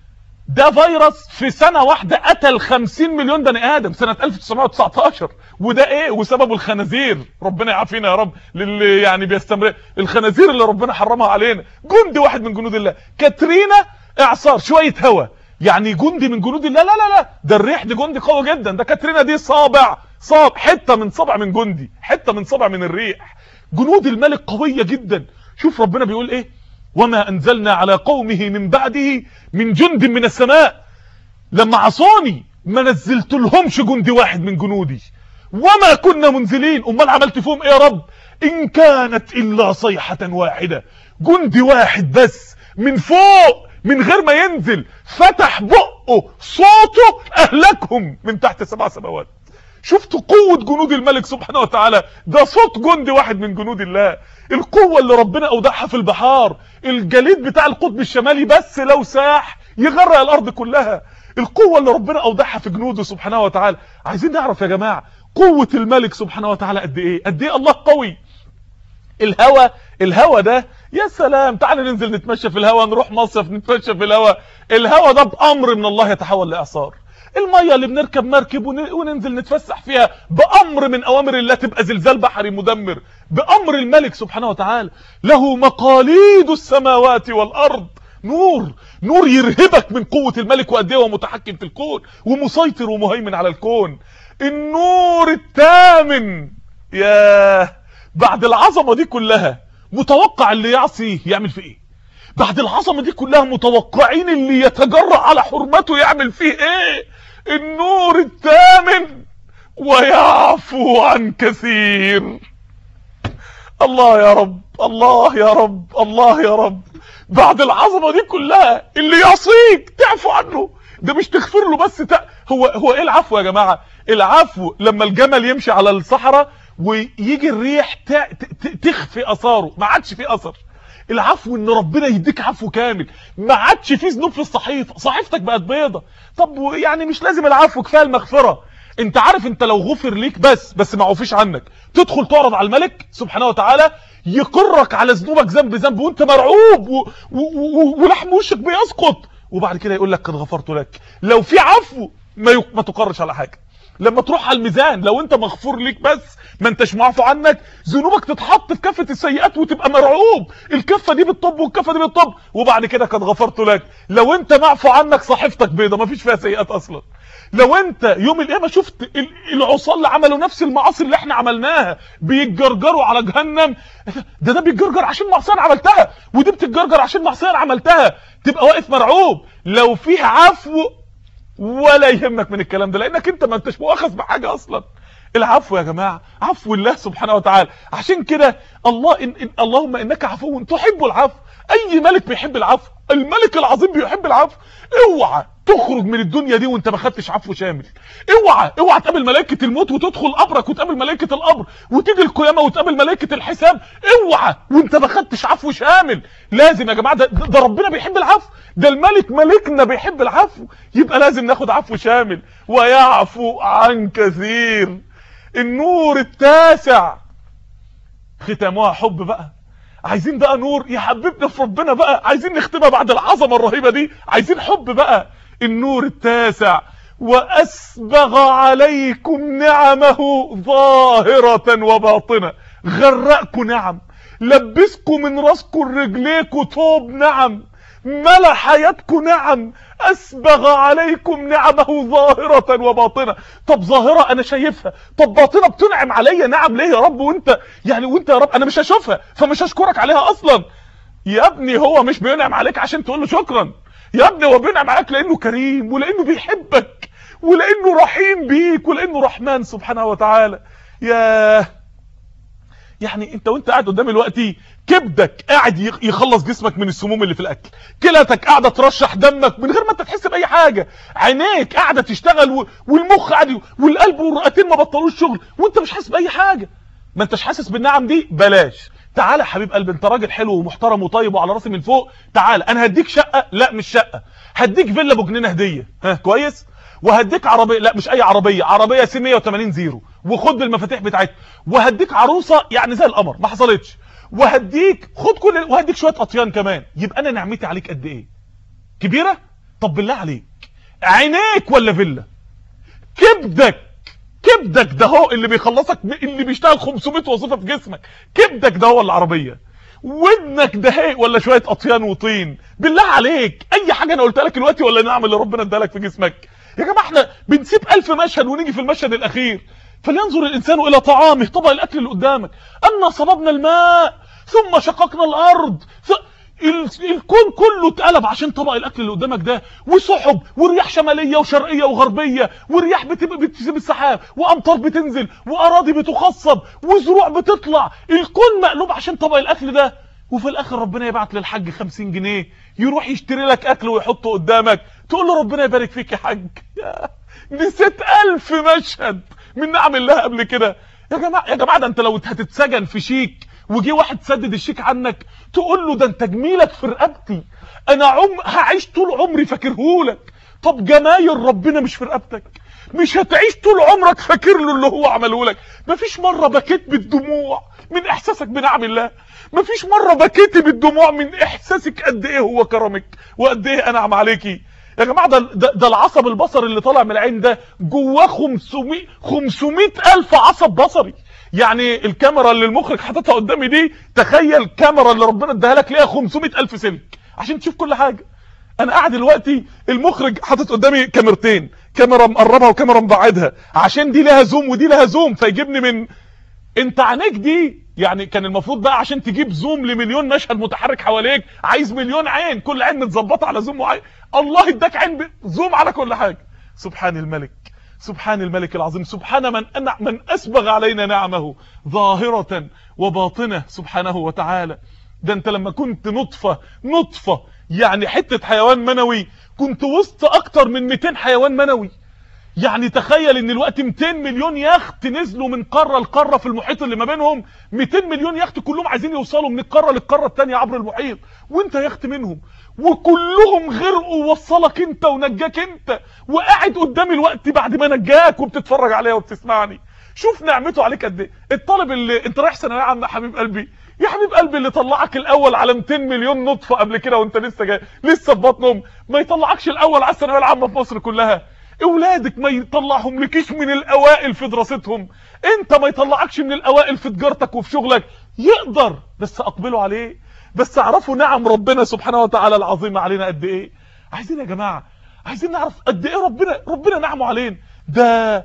ده فيروس في سنة واحدة قتل 50 مليون بني ادم سنة 1919 وده ايه وسببه الخنازير ربنا يعافينا يا رب للي يعني بيستمر الخنازير اللي ربنا حرمها علينا جندي واحد من جنود الله كاترينا اعصار شوية هوا يعني جندي من جنود الله لا لا لا ده الريح دي جندي قوي جدا ده كاترينا دي صابع صاب حتة من صبع من جندي حتة من صبع من الريح جنود الملك قوية جدا شوف ربنا بيقول ايه وما أنزلنا على قومه من بعده من جند من السماء لما عصاني ما نزلت لهمش جند واحد من جنودي وما كنا منزلين امال عملت فيهم ايه يا رب ان كانت الا صيحة واحدة جندي واحد بس من فوق من غير ما ينزل فتح بقه صوته اهلكهم من تحت سبع سماوات شفتوا قوة جنود الملك سبحانه وتعالى ده صوت جندي واحد من جنود الله القوة اللي ربنا اودعها في البحار الجليد بتاع القطب الشمالي بس لو ساح يغرق الارض كلها القوة اللي ربنا اودعها في جنوده سبحانه وتعالى عايزين نعرف يا جماعة قوة الملك سبحانه وتعالى قد ايه قد ايه الله قوي الهوا الهوا ده يا سلام تعال ننزل نتمشى في الهوا نروح مصيف نتمشى في الهوا الهوا ده بامر من الله يتحول لاعصار الميه اللي بنركب مركب ون- وننزل نتفسح فيها بامر من اوامر الله تبقى زلزال بحري مدمر بامر الملك سبحانه وتعالى له مقاليد السماوات والارض نور نور يرهبك من قوة الملك وقد ايه هو متحكم في الكون ومسيطر ومهيمن على الكون النور الثامن ياه بعد العظمة دي كلها متوقع اللي يعصي يعمل في ايه بعد العظمة دي كلها متوقعين اللي يتجرأ على حرمته يعمل فيه ايه النور الثامن ويعفو عن كثير الله يا رب الله يا رب الله يا رب بعد العظمه دي كلها اللي يعصيك تعفو عنه ده مش تغفر له بس ت... هو هو ايه العفو يا جماعه العفو لما الجمل يمشي على الصحراء ويجي الريح ت... ت... تخفي اثاره ما عادش فيه اثر العفو ان ربنا يديك عفو كامل ما عادش فيه ذنوب في الصحيفه صحيفتك بقت بيضه طب و- يعني مش لازم العفو كفايه المغفره انت عارف انت لو غفر ليك بس بس ما عفيش عنك تدخل تعرض على الملك سبحانه وتعالى يقرك على ذنوبك ذنب ذنب وانت مرعوب و... و... و... ولحم وشك بيسقط وبعد كده يقول لك قد غفرت لك لو في عفو ما, ي... ما تقرش على حاجه لما تروح على الميزان لو انت مغفور ليك بس ما انتش معفو عنك ذنوبك تتحط في كفه السيئات وتبقى مرعوب الكفه دي بالطب والكفه دي بالطب وبعد كده قد غفرت لك لو انت معفو عنك صحيفتك بيضه ما فيش فيها سيئات اصلا لو انت يوم القيامه شفت ال- العصاه اللي عملوا نفس المعاصي اللي احنا عملناها بيتجرجروا على جهنم ده ده بيتجرجر عشان معصيه انا عملتها ودي بتتجرجر عشان معصيه انا عملتها تبقى واقف مرعوب لو فيه عفو ولا يهمك من الكلام ده لانك انت ما انتش مؤاخذ بحاجه اصلا العفو يا جماعه عفو الله سبحانه وتعالى عشان كده الله إن إن اللهم انك عفو تحب العفو اي ملك بيحب العفو الملك العظيم بيحب العفو اوعى تخرج من الدنيا دي وانت ما خدتش عفو شامل اوعى اوعى تقابل ملائكه الموت وتدخل قبرك وتقابل ملائكه القبر وتيجي القيامه وتقابل ملائكه الحساب اوعى وانت ما خدتش عفو شامل لازم يا جماعه ده, ده ربنا بيحب العفو ده الملك ملكنا بيحب العفو يبقى لازم ناخد عفو شامل ويعفو عن كثير النور التاسع ختامها حب بقى عايزين بقى نور يحببنا في ربنا بقى عايزين نختمها بعد العظمه الرهيبه دي عايزين حب بقى النور التاسع واسبغ عليكم نعمه ظاهره وباطنه غرقكم نعم لبسكم من راسكم رجليكم طوب نعم ملا حياتكم نعم اسبغ عليكم نعمه ظاهرة وباطنة طب ظاهرة انا شايفها طب باطنة بتنعم عليا نعم ليه يا رب وانت يعني وانت يا رب انا مش هشوفها فمش هشكرك عليها اصلا يا ابني هو مش بينعم عليك عشان تقول له شكرا يا ابني هو بينعم عليك لانه كريم ولانه بيحبك ولانه رحيم بيك ولانه رحمن سبحانه وتعالى ياه يعني انت وانت قاعد قدام دلوقتي كبدك قاعد يخ- يخلص جسمك من السموم اللي في الاكل كلتك قاعده ترشح دمك من غير ما انت تحس باي حاجه عينيك قاعده تشتغل و... والمخ قاعد ي- والقلب والرئتين ما بطلوش شغل وانت مش حاسس باي حاجه ما انتش حاسس بالنعم دي بلاش تعالى يا حبيب قلبي انت راجل حلو ومحترم وطيب وعلى راسي من فوق تعالى انا هديك شقه لا مش شقه هديك فيلا ابو جنينه هديه ها كويس وهديك عربيه لا مش اي عربيه عربيه سي 180 زيرو وخد بالمفاتيح بتاعتها وهديك عروسه يعني زي القمر ما حصلتش وهديك خد كل وهديك شويه اطيان كمان يبقى انا نعمتي عليك قد ايه كبيره طب بالله عليك عينيك ولا فيلا كبدك كبدك ده هو اللي بيخلصك اللي بيشتغل 500 وظيفه في جسمك كبدك ده هو العربيه ودنك ده هي ولا شويه اطيان وطين بالله عليك اي حاجه انا قلتها لك دلوقتي ولا النعم اللي ربنا ادالك في جسمك يا جماعه احنا بنسيب ألف مشهد ونيجي في المشهد الاخير فلينظر الانسان الى طعامه طبق الاكل اللي قدامك انا صببنا الماء ثم شققنا الارض ف... ال- الكون كله اتقلب عشان طبق الاكل اللي قدامك ده وسحب ورياح شماليه وشرقيه وغربيه ورياح بتبقى بتسيب السحاب وامطار بتنزل واراضي بتخصب وزروع بتطلع الكون مقلوب عشان طبق الاكل ده وفي الاخر ربنا يبعت للحاج 50 جنيه يروح يشتري لك اكل ويحطه قدامك تقول له ربنا يبارك فيك يا حاج يا، نسيت ألف مشهد من نعم الله قبل كده يا جماعه يا جماعه ده انت لو هتتسجن في شيك وجي واحد سدد الشيك عنك تقول له ده انت جميلك في رقبتي انا عم هعيش طول عمري فاكرهولك طب جمايل ربنا مش في رقبتك مش هتعيش طول عمرك فاكر له اللي هو عمله لك مفيش مره بكيت بالدموع من احساسك بنعم الله مفيش مره بكيت بالدموع من احساسك قد ايه هو كرمك وقد ايه انعم عليكي يا جماعه ده, ده, ده العصب البصري اللي طالع من العين ده جواه 500 500 الف عصب بصري يعني الكاميرا اللي المخرج حاططها قدامي دي تخيل الكاميرا اللي ربنا اداها لك ليها 500 الف سلك عشان تشوف كل حاجه انا قاعد دلوقتي المخرج حاطط قدامي كاميرتين كاميرا مقربها وكاميرا مبعدها عشان دي لها زوم ودي لها زوم فيجيبني من انت عينيك دي يعني كان المفروض بقى عشان تجيب زوم لمليون مشهد متحرك حواليك عايز مليون عين كل عين متظبطه على زوم معين الله اداك عين ب- زوم على كل حاجه سبحان الملك سبحان الملك العظيم سبحان من أنع من اسبغ علينا نعمه ظاهره وباطنه سبحانه وتعالى ده انت لما كنت نطفه نطفه يعني حته حيوان منوي كنت وسط اكتر من 200 حيوان منوي يعني تخيل ان الوقت 200 مليون يخت نزلوا من قاره لقاره في المحيط اللي ما بينهم 200 مليون يخت كلهم عايزين يوصلوا من القاره للقاره الثانيه عبر المحيط وانت يخت منهم وكلهم غرقوا ووصلك انت ونجاك انت وقاعد قدامي الوقت بعد ما نجاك وبتتفرج عليا وبتسمعني شوف نعمته عليك قد ايه الطالب اللي انت رايح ثانويه عامه حبيب قلبي يا حبيب قلبي اللي طلعك الاول على 200 مليون نطفه قبل كده وانت لسه جاي لسه في بطنهم ما يطلعكش الاول على الثانويه العامه في مصر كلها اولادك ما يطلعهم لكيش من الاوائل في دراستهم انت ما يطلعكش من الاوائل في تجارتك وفي شغلك يقدر بس اقبلوا عليه بس اعرفوا نعم ربنا سبحانه وتعالى العظيمه علينا قد ايه عايزين يا جماعه عايزين نعرف قد ايه ربنا ربنا نعمه علينا ده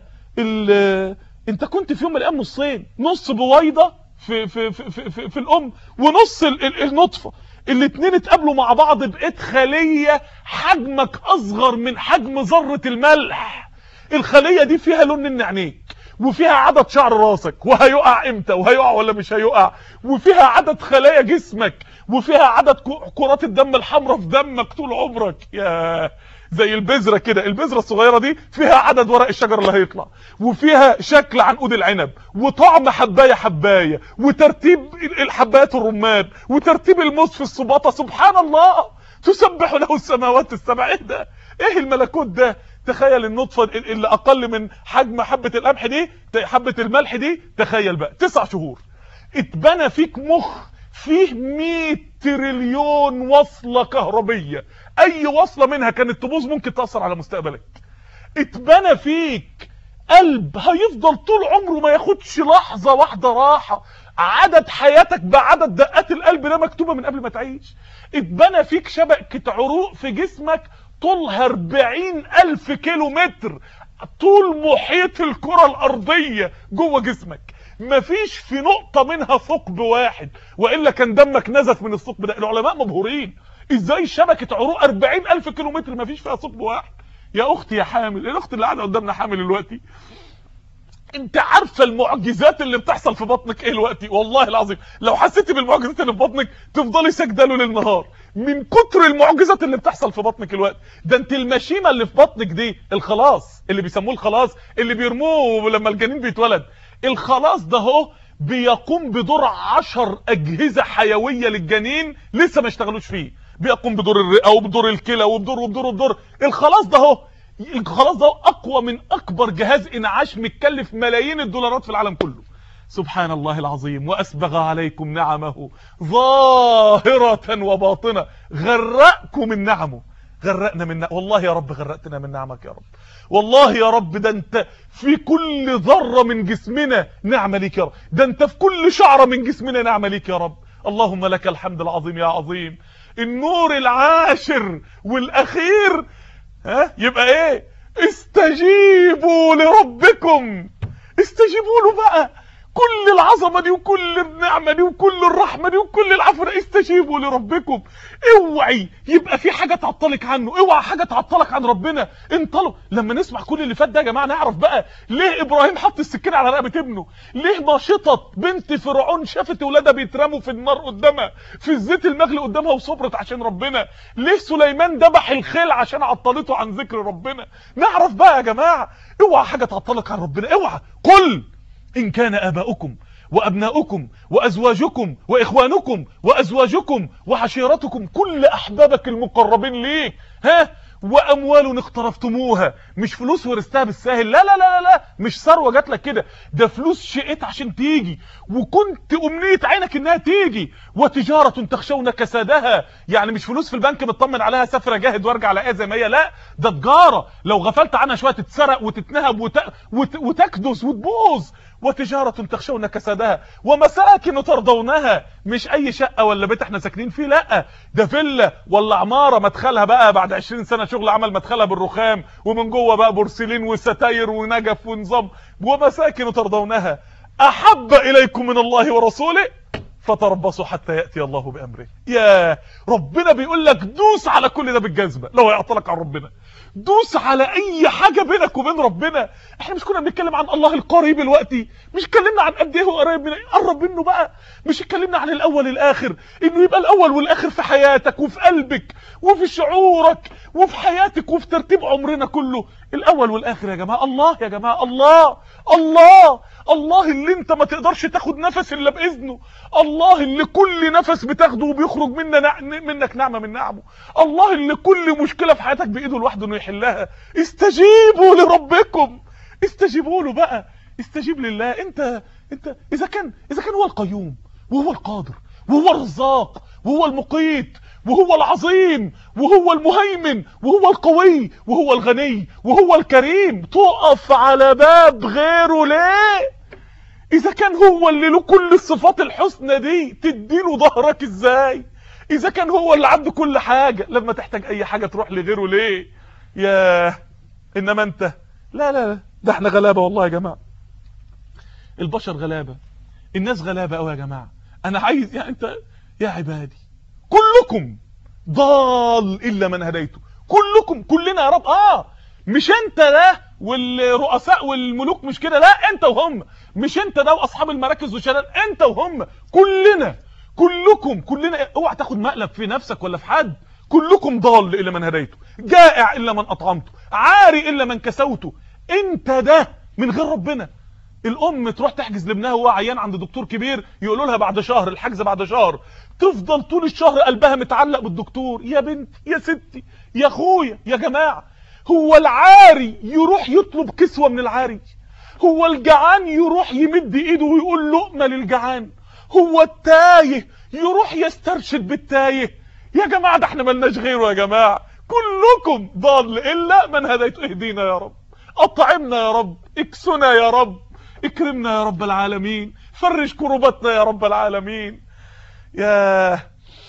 ال انت كنت في يوم من الايام نصين نص بويضه في في في في, في, في الام ونص ال- ال- النطفه الاتنين اتقابلوا مع بعض بقيت خليه حجمك اصغر من حجم ذره الملح الخليه دي فيها لون من عينيك وفيها عدد شعر راسك وهيقع امتى وهيقع ولا مش هيقع وفيها عدد خلايا جسمك وفيها عدد ك- كرات الدم الحمراء في دمك طول عمرك يا زي البذرة كده البذرة الصغيرة دي فيها عدد ورق الشجر اللي هيطلع وفيها شكل عنقود العنب وطعم حباية حباية وترتيب ال- الحبايات الرمان وترتيب الموز في السباطة سبحان الله تسبح له السماوات السبع ايه ده ايه الملكوت ده تخيل النطفة ال- اللي اقل من حجم حبة القمح دي ت- حبة الملح دي تخيل بقى تسع شهور اتبنى فيك مخ فيه 100 تريليون وصلة كهربية اي وصلة منها كانت تبوظ ممكن تأثر على مستقبلك اتبنى فيك قلب هيفضل طول عمره ما ياخدش لحظة واحدة راحة عدد حياتك بعدد دقات القلب ده مكتوبة من قبل ما تعيش اتبنى فيك شبكة عروق في جسمك طولها 40 ألف كيلو متر طول محيط الكرة الأرضية جوه جسمك مفيش في نقطة منها ثقب واحد وإلا كان دمك نزف من الثقب ده العلماء مبهورين ازاي شبكة عروق 40 ألف كيلو متر مفيش فيها ثقب واحد يا اختي يا حامل الاخت اللي قاعده قدامنا حامل دلوقتي انت عارفه المعجزات اللي بتحصل في بطنك ايه دلوقتي والله العظيم لو حسيتي بالمعجزات اللي في بطنك تفضلي ساجده له ليل نهار من كتر المعجزات اللي بتحصل في بطنك الوقت ده انت المشيمه اللي في بطنك دي الخلاص اللي بيسموه الخلاص اللي بيرموه لما الجنين بيتولد الخلاص ده هو بيقوم بدور عشر اجهزه حيويه للجنين لسه ما اشتغلوش فيه بيقوم بدور الرئه وبدور الكلى وبدور وبدور وبدور الخلاص ده هو الخلاص ده اقوى من اكبر جهاز انعاش متكلف ملايين الدولارات في العالم كله سبحان الله العظيم واسبغ عليكم نعمه ظاهرة وباطنة غرقكم من نعمه غرقنا من نعمه. والله يا رب غرقتنا من نعمك يا رب والله يا رب ده انت في كل ذرة من جسمنا نعمة ليك يا رب ده انت في كل شعرة من جسمنا نعمة ليك يا رب اللهم لك الحمد العظيم يا عظيم النور العاشر والاخير ها يبقى ايه استجيبوا لربكم استجيبوا له بقى كل العظمة دي وكل النعمة دي وكل الرحمة دي وكل العفو ده استجيبوا لربكم اوعي يبقى في حاجة تعطلك عنه اوعى حاجة تعطلك عن ربنا انطلوا لما نسمع كل اللي فات ده يا جماعة نعرف بقى ليه ابراهيم حط السكين على رقبة ابنه ليه ماشطة بنت فرعون شافت ولادها بيترموا في النار قدامها في الزيت المغلي قدامها وصبرت عشان ربنا ليه سليمان ذبح الخيل عشان عطلته عن ذكر ربنا نعرف بقى يا جماعة اوعى حاجة تعطلك عن ربنا اوعى قل إن كان آباؤكم وأبناؤكم وأزواجكم وإخوانكم وأزواجكم وعشيرتكم كل أحبابك المقربين ليك ها واموال اقترفتموها مش فلوس ورثتها بالساهل لا لا لا لا لا مش ثروه جات لك كده ده فلوس شقيت عشان تيجي وكنت امنيه عينك انها تيجي وتجاره تخشون كسادها يعني مش فلوس في البنك مطمن عليها سافر اجاهد وارجع الاقيها زي ما هي لا ده تجاره لو غفلت عنها شويه تتسرق وتتنهب وت... وت... وتكدس وتبوظ وتجارة تخشون كسادها ومساكن ترضونها مش اي شقة ولا بيت احنا ساكنين فيه لا ده فيلا ولا عمارة مدخلها بقى بعد 20 سنة شغل عمل مدخلها بالرخام ومن جوه بقى بورسلين وستاير ونجف ونظام ومساكن ترضونها احب اليكم من الله ورسوله فتربصوا حتى ياتي الله بامره يا ربنا بيقول لك دوس على كل ده بالجزمه لو هيعطلك عن ربنا دوس على اي حاجه بينك وبين ربنا احنا مش كنا بنتكلم عن الله القريب دلوقتي مش اتكلمنا عن قد ايه هو قريب من قرب منه بقى مش اتكلمنا عن الاول الاخر انه يبقى الاول والاخر في حياتك وفي قلبك وفي شعورك وفي حياتك وفي ترتيب عمرنا كله الاول والاخر يا جماعه الله يا جماعه الله الله الله اللي انت ما تقدرش تاخد نفس الا باذنه الله اللي كل نفس بتاخده وبيخرج منا نع... منك نعمه من نعمه الله اللي كل مشكله في حياتك بايده لوحده انه يحلها استجيبوا لربكم استجيبوا له بقى استجيب لله انت انت اذا كان اذا كان هو القيوم وهو القادر وهو الرزاق وهو المقيت وهو العظيم وهو المهيمن وهو القوي وهو الغني وهو الكريم تقف على باب غيره ليه اذا كان هو اللي له كل الصفات الحسنى دي تديله ظهرك ازاي اذا كان هو اللي عنده كل حاجة لما تحتاج اي حاجة تروح لغيره ليه يا انما انت لا لا لا ده احنا غلابة والله يا جماعة البشر غلابة الناس غلابة قوي يا جماعة انا عايز يعني انت يا عبادي كلكم ضال الا من هديته كلكم كلنا يا رب اه مش انت ده والرؤساء والملوك مش كده لا انت وهم مش انت ده واصحاب المراكز والشلال انت وهم كلنا كلكم كلنا اوعى تاخد مقلب في نفسك ولا في حد كلكم ضال الا من هديته جائع الا من اطعمته عاري الا من كسوته انت ده من غير ربنا الام تروح تحجز لابنها وهو عيان عند دكتور كبير يقولوا لها بعد شهر الحجز بعد شهر تفضل طول الشهر قلبها متعلق بالدكتور يا بنتي يا ستي يا اخويا يا جماعه هو العاري يروح يطلب كسوه من العاري هو الجعان يروح يمد ايده ويقول لقمه للجعان هو التايه يروح يسترشد بالتايه يا جماعه ده احنا ملناش غيره يا جماعه كلكم ضال الا من هديت اهدينا يا رب اطعمنا يا رب اكسنا يا رب اكرمنا يا رب العالمين فرج كربتنا يا رب العالمين يا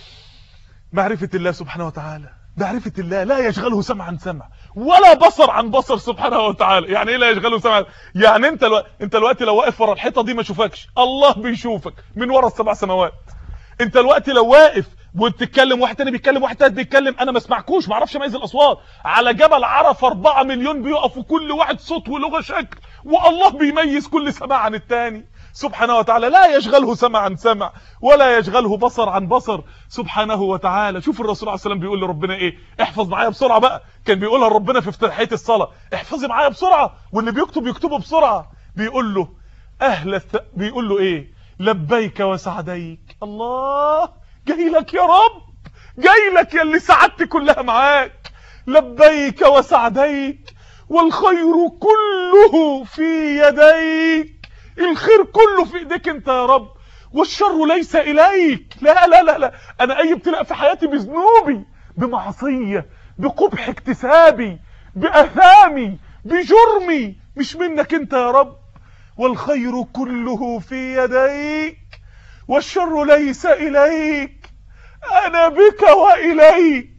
معرفة الله سبحانه وتعالى معرفة الله لا يشغله سمع عن سمع ولا بصر عن بصر سبحانه وتعالى يعني ايه لا يشغله سمع يعني انت الو... انت الوقت لو واقف ورا الحيطه دي ما شوفكش الله بيشوفك من ورا السبع سماوات انت الوقت لو واقف وبتتكلم واحد تاني بيتكلم واحد تاني بيتكلم انا ما اسمعكوش ما اعرفش اميز الاصوات على جبل عرفه 4 مليون بيقفوا كل واحد صوت ولغه شكل والله بيميز كل سماع عن التاني سبحانه وتعالى لا يشغله سمع عن سمع ولا يشغله بصر عن بصر سبحانه وتعالى شوف الرسول عليه السلام بيقول لربنا ايه احفظ معايا بسرعه بقى كان بيقولها لربنا في افتتاحيه الصلاه احفظي معايا بسرعه واللي بيكتب يكتبه بسرعه بيقول له اهل الث... بيقول له ايه لبيك وسعديك الله جاي لك يا رب جاي لك يا اللي سعادتي كلها معاك لبيك وسعديك والخير كله في يديك الخير كله في ايديك انت يا رب والشر ليس اليك لا لا لا لا انا اي ابتلاء في حياتي بذنوبي بمعصيه بقبح اكتسابي باثامي بجرمي مش منك انت يا رب والخير كله في يديك والشر ليس اليك انا بك واليك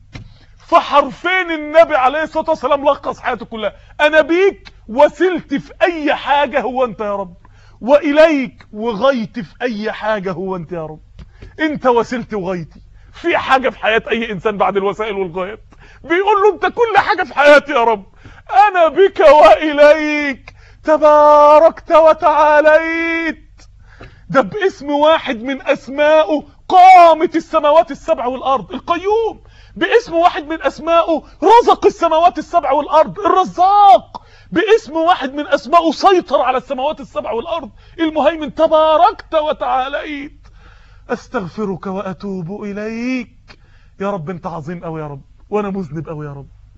فحرفين النبي عليه الصلاه والسلام لخص حياته كلها انا بيك وسلت في اي حاجه هو انت يا رب واليك وغيت في اي حاجه هو انت يا رب انت وسلتي وغيتي في حاجه في حياه اي انسان بعد الوسائل والغايات بيقول له انت كل حاجه في حياتي يا رب انا بك واليك تباركت وتعاليت ده باسم واحد من اسمائه قامت السماوات السبع والارض القيوم باسم واحد من اسمائه رزق السماوات السبع والارض الرزاق باسم واحد من اسمائه سيطر على السماوات السبع والارض المهيمن تباركت وتعاليت استغفرك واتوب اليك يا رب انت عظيم قوي يا رب وانا مذنب قوي يا رب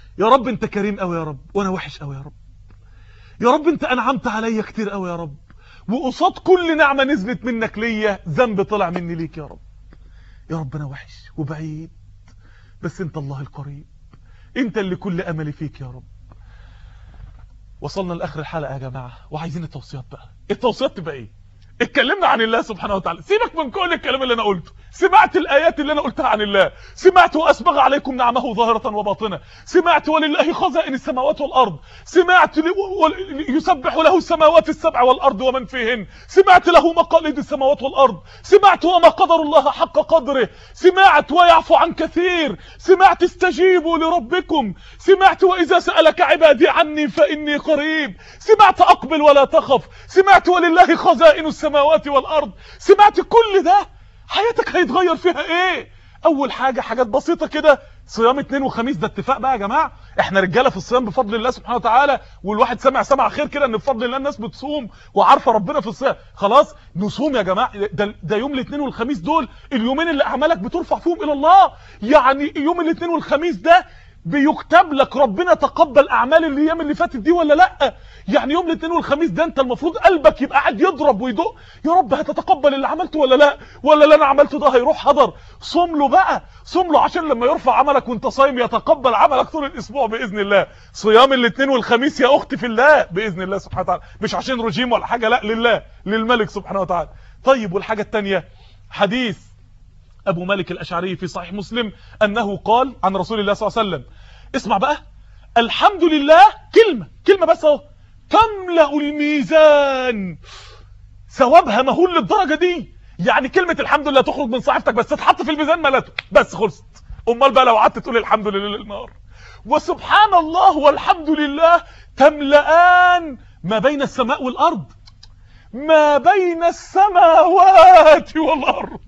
يا رب انت كريم قوي يا رب وانا وحش قوي يا رب يا رب انت انعمت عليا كتير قوي يا رب وقصاد كل نعمة نزلت منك ليا ذنب طلع مني ليك يا رب يا رب انا وحش وبعيد بس انت الله القريب انت اللي كل املي فيك يا رب وصلنا لاخر الحلقة يا جماعة وعايزين التوصيات بقى التوصيات تبقى ايه اتكلمنا عن الله سبحانه وتعالى سيبك من كل الكلام اللي انا قلته سمعت الايات اللي انا قلتها عن الله سمعت واسبغ عليكم نعمه ظاهره وباطنه سمعت ولله خزائن السماوات والارض سمعت ل... و... يسبح له السماوات السبع والارض ومن فيهن سمعت له مقاليد السماوات والارض سمعت وما قدر الله حق قدره سمعت ويعفو عن كثير سمعت استجيبوا لربكم سمعت واذا سالك عبادي عني فاني قريب سمعت اقبل ولا تخف سمعت ولله خزائن السماوات والارض سمعت كل ده حياتك هيتغير فيها ايه اول حاجة حاجات بسيطة كده صيام اثنين وخميس ده اتفاق بقى يا جماعة احنا رجالة في الصيام بفضل الله سبحانه وتعالى والواحد سمع سمع خير كده ان بفضل الله الناس بتصوم وعارفة ربنا في الصيام خلاص نصوم يا جماعة ده, ده يوم الاثنين والخميس دول اليومين اللي اعمالك بترفع فيهم الى الله يعني يوم الاثنين والخميس ده بيكتب لك ربنا تقبل اعمال الايام اللي فاتت دي ولا لا يعني يوم الاثنين والخميس ده انت المفروض قلبك يبقى قاعد يضرب ويدق يا رب هتتقبل اللي عملته ولا لا ولا اللي انا عملته ده هيروح حضر صوم له بقى صوم له عشان لما يرفع عملك وانت صايم يتقبل عملك طول الاسبوع باذن الله صيام الاثنين والخميس يا اختي في الله باذن الله سبحانه وتعالى مش عشان رجيم ولا حاجه لا لله للملك سبحانه وتعالى طيب والحاجه الثانيه حديث ابو مالك الاشعري في صحيح مسلم انه قال عن رسول الله صلى الله عليه وسلم اسمع بقى الحمد لله كلمة كلمة بس اهو تملأ الميزان ثوابها مهول للدرجة دي يعني كلمة الحمد لله تخرج من صحيفتك بس تتحط في الميزان ملته بس خلصت امال بقى لو قعدت تقول الحمد لله للنار وسبحان الله والحمد لله تملأان ما بين السماء والارض ما بين السماوات والارض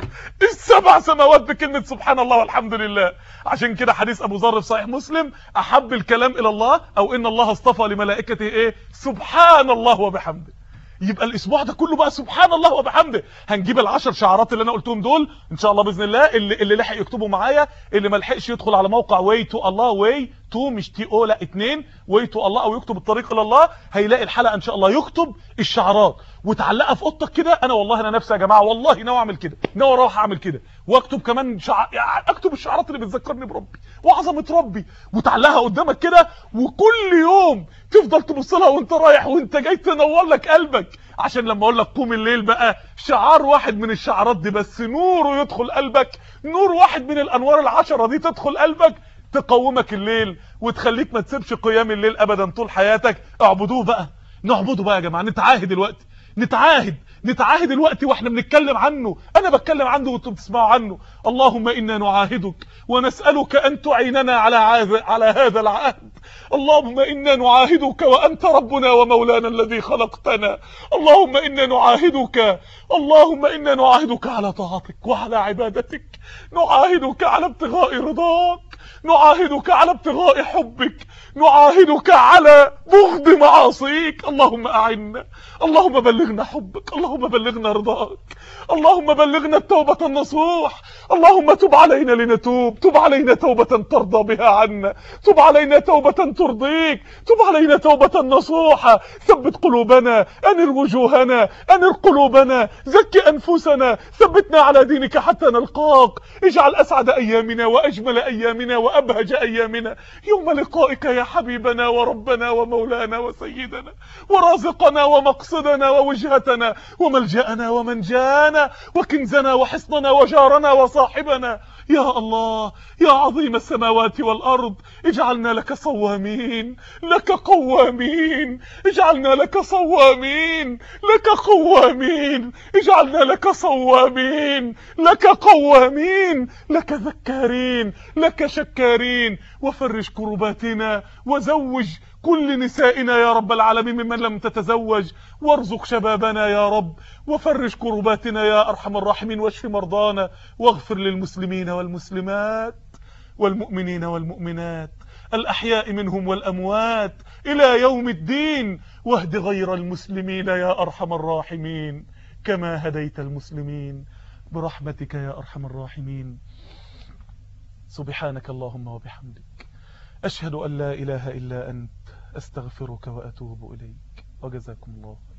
السبع سماوات بكلمة سبحان الله والحمد لله عشان كده حديث ابو ذر في صحيح مسلم احب الكلام الى الله او ان الله اصطفى لملائكته ايه سبحان الله وبحمده يبقى الاسبوع ده كله بقى سبحان الله وبحمده هنجيب العشر شعارات اللي انا قلتهم دول ان شاء الله باذن الله اللي اللي لحق يكتبوا معايا اللي ما لحقش يدخل على موقع واي تو الله واي تو مش تي او لا اتنين واي تو الله او يكتب الطريق الى الله هيلاقي الحلقه ان شاء الله يكتب الشعارات وتعلقها في اوضتك كده انا والله انا نفسي يا جماعه والله ناوي اعمل كده ناوي اروح اعمل كده واكتب كمان شع... يعني اكتب الشعارات اللي بتذكرني بربي وعظمه ربي وتعلقها قدامك كده وكل يوم تفضل تبص لها وانت رايح وانت جاي تنور لك قلبك عشان لما اقول لك قوم الليل بقى شعار واحد من الشعارات دي بس نوره يدخل قلبك نور واحد من الانوار العشرة دي تدخل قلبك تقومك الليل وتخليك ما تسيبش قيام الليل ابدا طول حياتك اعبدوه بقى نعبده بقى يا جماعه نتعاهد الوقت نتعاهد نتعاهد الوقت واحنا بنتكلم عنه انا بتكلم عنه وانتم بتسمعوا عنه اللهم انا نعاهدك ونسالك ان تعيننا على عاذ على هذا العهد اللهم انا نعاهدك وانت ربنا ومولانا الذي خلقتنا اللهم انا نعاهدك اللهم انا نعاهدك على طاعتك وعلى عبادتك نعاهدك على ابتغاء رضاك نعاهدك على ابتغاء حبك نعاهدك على بغض معاصيك اللهم اعنا اللهم بلغنا حبك اللهم بلغنا رضاك اللهم بلغنا التوبة النصوح اللهم تب علينا لنتوب تب علينا توبة ترضى بها عنا تب علينا توبة ترضيك تب علينا توبة نصوحة ثبت قلوبنا انر وجوهنا انر قلوبنا زك انفسنا ثبتنا على دينك حتى نلقاك اجعل اسعد ايامنا واجمل ايامنا وابهج ايامنا يوم لقائك يا حبيبنا وربنا ومولانا وسيدنا ورازقنا ومقصدنا ووجهتنا وملجأنا ومنجانا وكنزنا وحصننا وجارنا وصاحبنا يا الله يا عظيم السماوات والأرض اجعلنا لك صوامين لك قوامين اجعلنا لك صوامين لك قوامين اجعلنا لك صوامين لك قوامين لك ذكارين لك شكارين وفرج كرباتنا وزوج كل نسائنا يا رب العالمين ممن لم تتزوج وارزق شبابنا يا رب وفرج كرباتنا يا أرحم الراحمين واشف مرضانا واغفر للمسلمين والمسلمات والمؤمنين والمؤمنات الأحياء منهم والأموات إلى يوم الدين واهد غير المسلمين يا أرحم الراحمين كما هديت المسلمين برحمتك يا أرحم الراحمين سبحانك اللهم وبحمدك أشهد أن لا إله إلا أنت أستغفرك وأتوب إليك وجزاكم الله